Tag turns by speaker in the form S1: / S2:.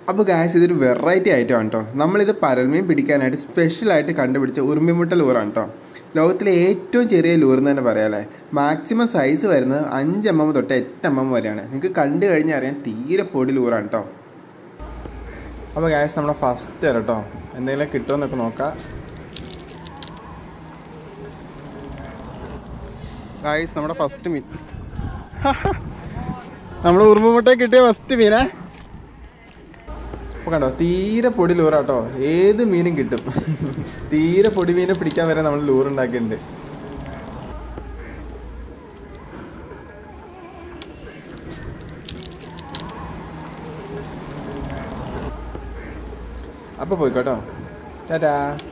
S1: അപ്പോൾ ഗായസ് ഇതൊരു variety item ആണ് കേട്ടോ നമ്മളിത് പരൽമീൻ പിടിക്കാനായിട്ട് സ്പെഷ്യലായിട്ട് കണ്ടുപിടിച്ച ഉറുമ്പിമുട്ട ലൂറാണ് കേട്ടോ ലോകത്തിലെ ഏറ്റവും ചെറിയ ലൂർ എന്ന് തന്നെ പറയാമല്ലേ മാക്സിമം സൈസ് വരുന്നത് അഞ്ച് എം എം തൊട്ട് എട്ട് എം എം വരെയാണ് നിങ്ങൾക്ക് കണ്ടു കഴിഞ്ഞാൽ അറിയാൻ തീരെ പൊടി ലൂറാണ് കേട്ടോ അപ്പോൾ ഗായസ് നമ്മുടെ ഫസ്റ്റ് തരാം കേട്ടോ എന്തെങ്കിലും കിട്ടുമെന്നൊക്കെ നോക്കാം ഗായസ് നമ്മുടെ ഫസ്റ്റ് മീൻ നമ്മുടെ ഉറുമ്പുമുട്ട കിട്ടിയ ഫസ്റ്റ് മീനേ അപ്പോൾ കണ്ടോ തീരെ പൊടി ലൂറാട്ടോ ഏത് മീനും കിട്ടും തീരെ പൊടി മീനെ പിടിക്കാൻ വരെ നമ്മൾ ലൂർ ഉണ്ടാക്കിയിട്ടുണ്ട് അപ്പോൾ പോയിക്കോട്ടോ ടാറ്റാ